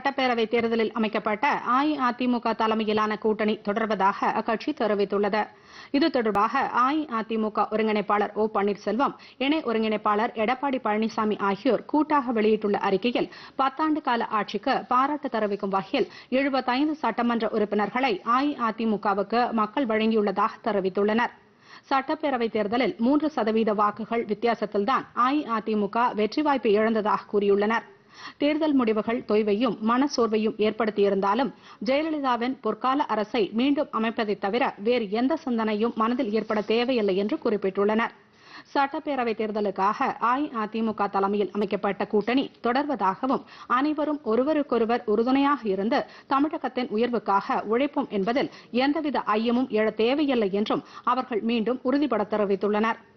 சட்டப்பேரவை தேர்தலில் அமைக்கப்பட்ட அஇஅதிமுக தலைமையிலான கூட்டணி தொடர்வதாக அக்கட்சி தெரிவித்துள்ளது இது தொடர்பாக அஇஅதிமுக ஒருங்கிணைப்பாளர் ஓ பன்னீர்செல்வம் இணை ஒருங்கிணைப்பாளர் எடப்பாடி பழனிசாமி ஆகியோர் கூட்டாக வெளியிட்டுள்ள அறிக்கையில் பத்தாண்டு கால ஆட்சிக்கு பாராட்டு தெரிவிக்கும் வகையில் எழுபத்தைந்து சட்டமன்ற உறுப்பினர்களை அஇஅதிமுகவுக்கு மக்கள் வழங்கியுள்ளதாக தெரிவித்துள்ளனர் சட்டப்பேரவைத் தேர்தலில் மூன்று சதவீத வாக்குகள் வித்தியாசத்தில்தான் அஇஅதிமுக வெற்றி வாய்ப்பு இழந்ததாக கூறியுள்ளனர் தேர்தல் முடிவுகள் தொய்வையும் மனசோர்வையும் ஏற்படுத்தியிருந்தாலும் ஜெயலலிதாவின் பொற்கால அரசை மீண்டும் அமைப்பதைத் தவிர வேறு எந்த சிந்தனையும் மனதில் ஏற்பட தேவையில்லை என்று குறிப்பிட்டுள்ளனர் சட்டப்பேரவைத் தேர்தலுக்காக அஇஅதிமுக தலைமையில் அமைக்கப்பட்ட கூட்டணி தொடர்வதாகவும் அனைவரும் ஒருவருக்கொருவர் உறுதுணையாக இருந்து தமிழகத்தின் உயர்வுக்காக உழைப்போம் என்பதில் எந்தவித ஐயமும் எழ தேவையில்லை என்றும் அவர்கள் மீண்டும் உறுதிபட தெரிவித்துள்ளனர்